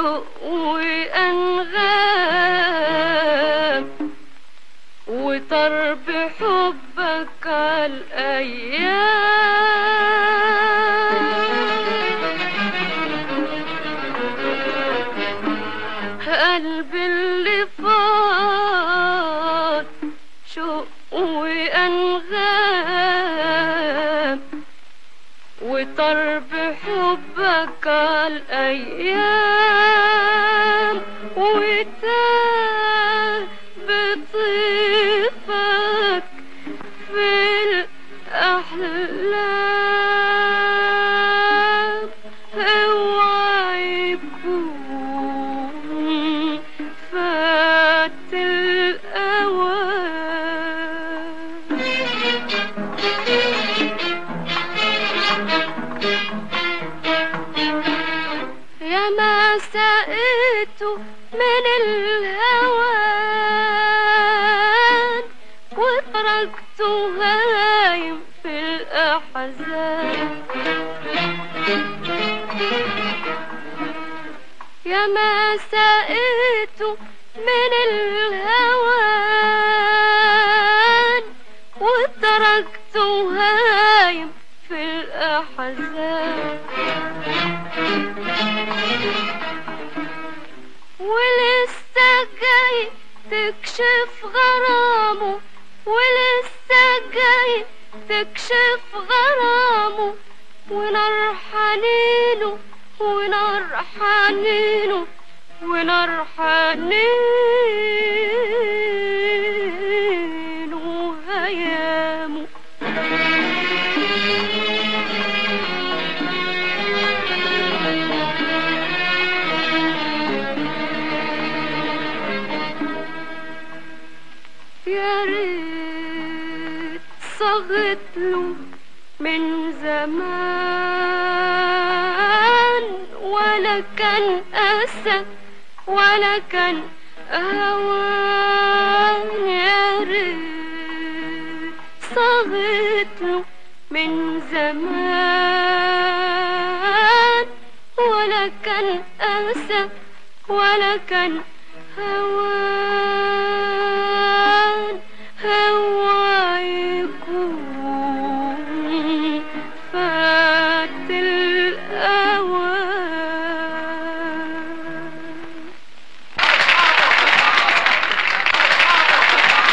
شوق وأنغام وطر بحبك عالأيام قلبي اللي فات شوق وأنغام وطر بحبك الأيام وتاه بطيفك في الأحلام اوعى يكون فات الأوان يا ما سقيت من الهوان وتركته هايم في الأحزان يا ما سقيت من الهوان وتركته هايم في الأحزان ولسه جاي تكشف غرامه ولسه جاي تكشف غرامه ونار حنينه ونار حنينه ونار حنينه هيامه يا ريت صغت له من زمان ولا كان أسى ولا كان هوان يا ريت صغت له من زمان ولا كان أسى ولا كان هوان